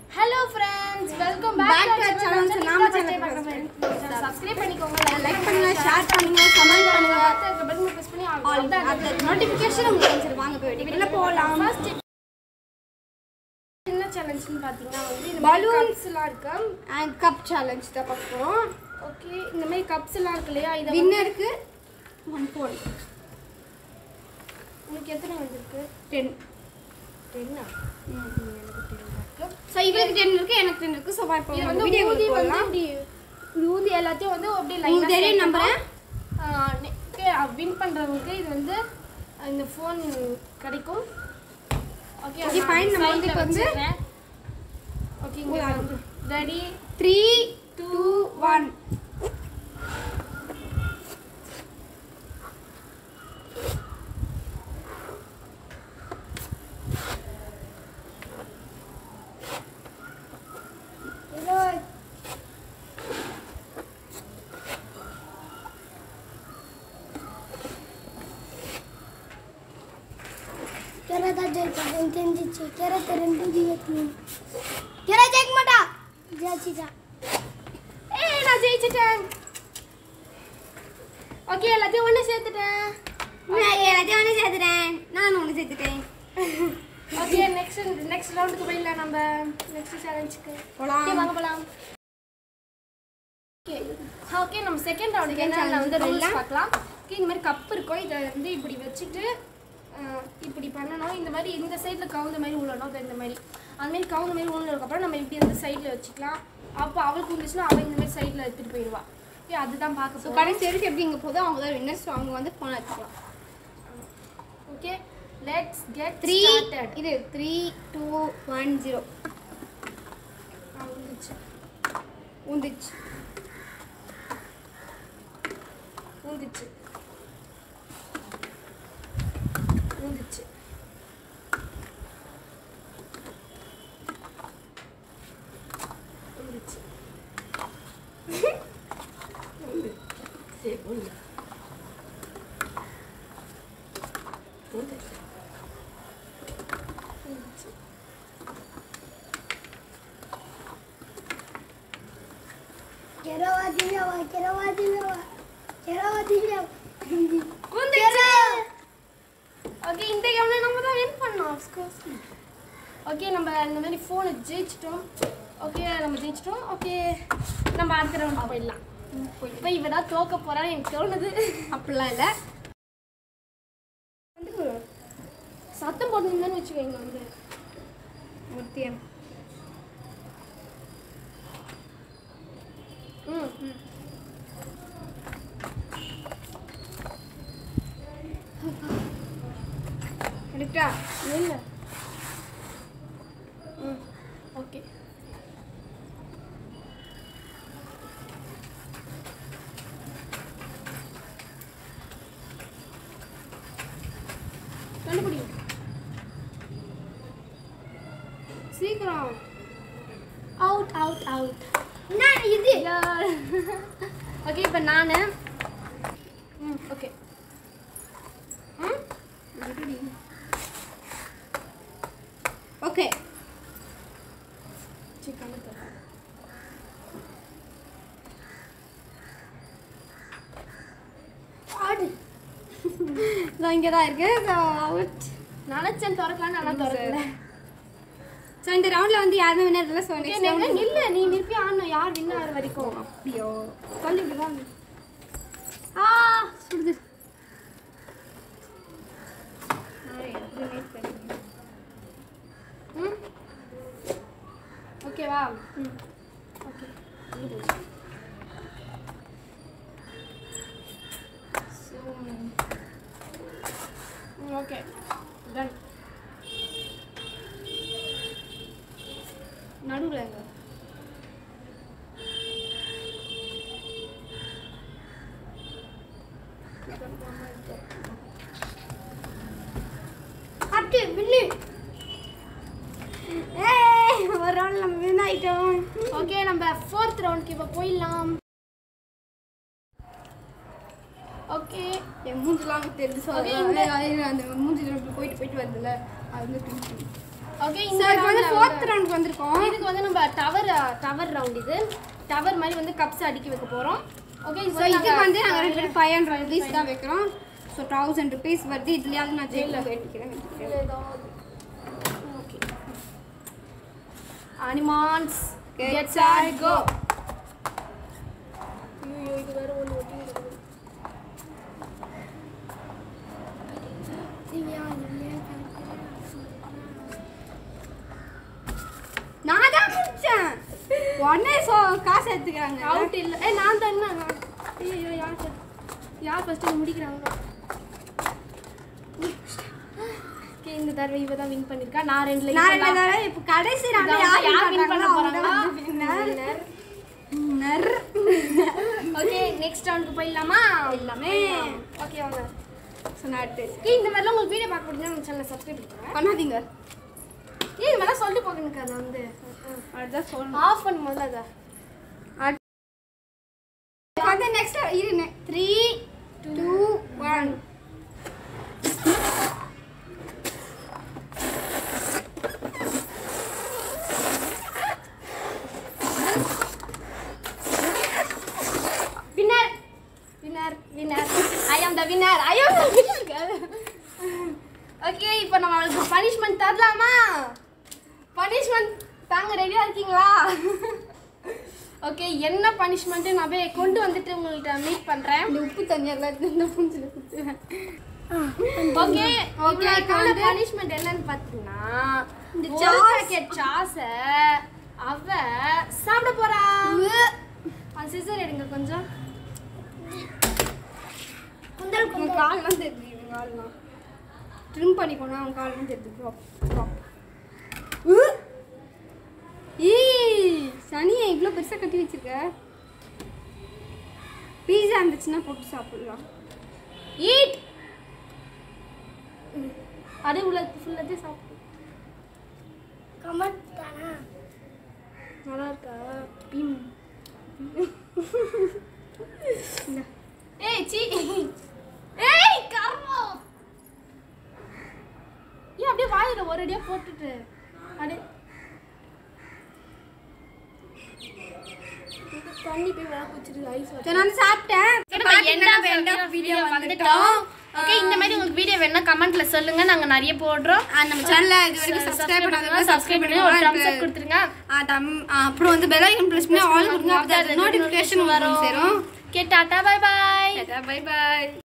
Hello friends welcome Back back to our to channel. Channel நாம நாம channel channel subscribe பண்ணிக்கோங்க like பண்ணுங்க share பண்ணுங்க கமெண்ட் பண்ணுங்க பட்டன் பிரஸ் பண்ணி ஆல் அந்த நோட்டிஃபிகேஷன் உங்களுக்கு வந்துரும். வாங்க போய் வீடியோக்குள்ள போகலாம் ஃபர்ஸ்ட் என்ன சேலஞ்ச்னு பாத்தீங்கன்னா வந்து இந்த Balloons. பலூன்ஸ் எல்லாம் இருக்கு அண்ட் கப் சேலஞ்ச் தான் பார்க்க போகிறோம் ஓகே இந்த மாதிரி கப்ஸ் எல்லாம் இருக்கு இல்லையா இத வந்து- வின்னருக்கு ஒன் ஃபோன் உங்களுக்கு எத்தனை வந்திருக்கு டென் டென்னா ஸோ இவருக்கு டென் இருக்கு எனக்கு டென் இருக்கு ஸோ இப்போ இது வந்து வந்து வீடியோ ஊதி வந்து போகலாம் இப்படி இது ஊதி எல்லாத்தையும் வந்து அப்படியே உங்களுக்கு லைனா தெரியும் நம்புறேன் வின் பண்றவங்களுக்கு இது வந்து அஹ், இந்த ஃபோன் கிடைக்கும் ஓகே Okay, fine. நம்ம வந்து இப்ப வந்து- ஓகே உள்ள ரெடி த்ரீ டூ ஒன் ಕೆರೆದ ಜೈತಿಂದಿಚ್ಚಿ ಕೆರೆ ತೆರೆಂದು ದಿವತ್ನಿ ಕೆರೆ ಜೈಕ್ ಮಟ ಜಾಚಿದ ஏய் நான் ஜெயிச்சிட்டேன் ஓகே எல்லாத்தையும் ஒண்ணு சேர்த்துட்டேன் நான் எல்லாத்தையும் ஒன்று சேர்த்துட்டேன் நானும் ஒன்று சேர்த்துட்டேன் ஓகே நெக்ஸ்ட் நெக்ஸ்ட் ரவுண்டுக்கு போயிடலாம் நம்ம நெக்ஸ்ட் சேலஞ்சுக்கு போலாம். ஓகே வாங்க போலாம் ஓகே ஓகே நம்ம செகண்ட் ரவுண்டுக்கு Second என்ன வந்து challenge ரூல்ஸ் போயிடலாம். பார்க்கலாம் ஓகே இந்த மாதிரி கப் இருக்கும் இதை வந்து இப்படி வச்சுட்டு அஹ், இப்படி பண்ணணும் இந்த மாதிரி இந்த சைடில் கவுந்த மாதிரி உள்ளணும் அது இந்த மாதிரி அந்த மாதிரி கவுந்த மாதிரி உள்ளதுக்கப்புறம் நம்ம இப்படி வந்து சைடில் வச்சுக்கலாம் அப்போ அவளுக்கு வந்துச்சுன்னா அவள் இந்த மாதிரி சைடில் எடுத்துகிட்டு போயிடுவா ஓகே அதுதான் பார்க்க ஸோ போகிறோம் கடைசி வரைக்கும் எப்படி இங்கே போதோ அவங்க தான் வின்னர் ஸோ அவங்க வந்து ஃபோன் எடுத்துக்கலாம் okay let's get three started இது த்ரீ டூ ஒன் ஜீரோ வந்துச்சு ஊந்துச்சு ஊந்துச்சு ஊந்துச்சு ஊந்துச்சு ஊந்துச்சு ಕೆರವ ದಿವ್ಯವ ಕೆರವ ದಿವ್ಯವ ಕೆರವ ದಿವ್ಯವ வந்துச்சு ஓகே இந்த கேம்ல நம்ம தான் வின் பண்ணோம் அஃப்கோர்ஸ் ஓகே நம்ம இந்த மாதிரி ஃபோனை ஜெயிச்சிட்டோம் ஓகே நம்ம ஜெயிச்சிட்டோம் ஓகே நம்ம அடுத்த ரவுண்ட் போயிடலாம் இப்போ இவ தான் தோக்க போறான்னு எனக்கு தோணுது அப்படிலாம் இல்லை வந்து சத்தம் போட்டுருந்தேன்னு வச்சுக்கோங்க வந்து முத்தியம் ம் ம் கரெக்டா இல்லை ம் ஓகே கண்டுபிடி சீக்கிரம் அவுட் அவுட் அவுட் ನಾನು ಇದು ஓகே இப்போ நான் ம் ஓகே ம் ஓகே சிக்கன் ಆಡು ஸோ இங்கே தான் இருக்கு ஸோ அவுட் நினச்சேன் திறக்கலான்னு ஆனால் திறக்கல ஸோ இந்த ரவுண்டில் வந்து யாருமே வின்னர் இல்லை ஸோ ஏய், நெக்ஸ்ட் நில்லு, ரவுண்ட் நில்லு நீ நிற்பி ஆடணும் யார் வின் ஆகிற வரைக்கும் அப்படியோ சொல்லி இப்படிதான் ஆ சுடுது ம் ஓகேவா ம் ஓகே ஓகே டன் நடுவில் எங்க ಅಟ್ಟು ಬಿಲ್ಲಿ ஏய் ஒரு ரவுண்ட் நம்ம வின் ஆயிட்டோம் ஓகே நம்ம ஃபோர்த் ரவுண்டுக்கு இப்போ போயிடலாம் ஓகே என் மூஞ்சிலாம் தெரிஞ்சு Okay, சொல்லுங்க இந்த- அந்த மூஞ்சில இப்படி போயிட்டு போயிட்டு வருதுல்ல அது வந்து பிடிக்கும் ஓகே ஸோ இந்த இப்போ வந்து round ல ஃபோர்த் வந்து- ரவுண்டுக்கு வந்திருக்கோம் இதுக்கு வந்து நம்ம டவர் டவர் ரவுண்ட் இது டவர் மாதிரி வந்து கப்ஸ் அடுக்கி வைக்க போறோம் ஓகே ஸோ இதுக்கு வந்து நாங்கள் ரெண்டு பேரும் ஃபைவ் ஹண்ட்ரட் ருபீஸ் தான் வைக்கிறோம் ஸோ தௌசண்ட் ருபீஸ் வருது இதுலையாவது நான் ஜெயிலில் வேண்டிக்கிறேன் ஓகே அனிமான்ஸ் Get get set, set go go. ஐயோ இது வேற ஒன்று ஒட்டி இருக்குது. திவ்யா திவ்யா நான் தான் முடிச்சேன் உடனே ஸோ காசு எடுத்துக்கிறாங்க அவுட் இல்ல ஏய் நான் தான் என்ன ஐயோ யார் first? யார் ஃபர்ஸ்ட் முடிக்கிறாங்க ஓகே இந்த தடவை இவ தான் வின் பண்ணிருக்கா நான் ரெண்டுல நான் ரெண்டு தடவை இப்போ கடைசி round ல யார் யார் win வின் பண்ண பண்றாங்களோ போறாங்களோ அவங்க தான் winner. winner. ஓகே நெக்ஸ்ட் ரவுண்டுக்கு போயிடலாமா எல்லாமே ஓகே வாங்க ஸோ நாட்டு ஓகே இந்த மாதிரிலாம் உங்களுக்கு வீடியோ பார்க்க முடிஞ்சா நம்ம சேனலை சப்ஸ்கிரைப் பண்ணுங்க பண்ணாதீங்க ஏய் இந்த மாதிரிலாம் சொல்லிட்டு போகணுக்கு அதை வந்து அதுதான் சொல்லணும் ஆஃப் பண்ண முதல்ல அதை இப்போ வந்து நெக்ஸ்ட் இரு three two one winner winner winner I am the winner I am the winner okay இப்போ நம்ம அவளுக்கு பனிஷ்மெண்ட் தரலாமா பனிஷ்மெண்ட் தாங்க ரெடியா இருக்கீங்களா ஓகே என்ன பனிஷ்மெண்ட் நான் போய் கொண்டு வந்துட்டு உங்கள்கிட்ட மீட் பண்றேன் இந்த உப்பு தண்ணி எல்லாத்தையும் இந்த மூஞ்சில குத்துவேன் ஓகே Okay, ஓகே இப்போ இப்போ வந்து- பனிஷ்மெண்ட் என்னன்னு பார்த்தீங்கன்னா இந்த இந்த sauce. பாக்கெட் சாஸ அவ சாப்பிட போறா அந்த சிசர் எடுங்க கொஞ்சம் குந்தல் உன் கால்லாம் தெரியுது இவன் கால்லாம் ட்ரிம் பண்ணிக்கோனா அவன் கால்லாம் தெரியுது ட்ராப் ட்ராப் ஏய் சனியை இவ்வளோ பெருசாக கட்டி வச்சிருக்க பீஸா இருந்துச்சுன்னா போட்டு சாப்பிடலாம் ஈட் அப்படியே உள்ள ஃபுல்லாத்தையும் சாப்பிடு கமெண்ட் தானா நல்லா இருக்கா பிம் ஏய் சி ஏய் கர்மோ ஏன் அப்படியே வாயில ஒரு அடியா போட்டுட்டு அப்படியே தண்ணி போய் வேலை குச்சிட்டு ஐஸ் சரி நான் வந்து சாப்பிட்டேன் வீடியோ வந்துட்டோம் ஓகே இந்த மாதிரி உங்களுக்கு வீடியோ வேணா கமெண்ட்ல சொல்லுங்க நாங்க நிறைய போடுறோம் நம்ம சேனலை இது வரைக்கும் சப்ஸ்கிரைப் பண்ணாதவங்க சப்ஸ்கிரைப் பண்ணி ஒரு thumbs up கொடுத்துருங்க ஆ, தம்- ஆ, அப்புறம் வந்து பெல் ஐக்கன் ப்ரெஸ் பண்ணி ஆல் கொடுங்க அப்போ நோட்டிஃபிகேஷன் வரும் சேரும் okay tata bye bye bye பாய்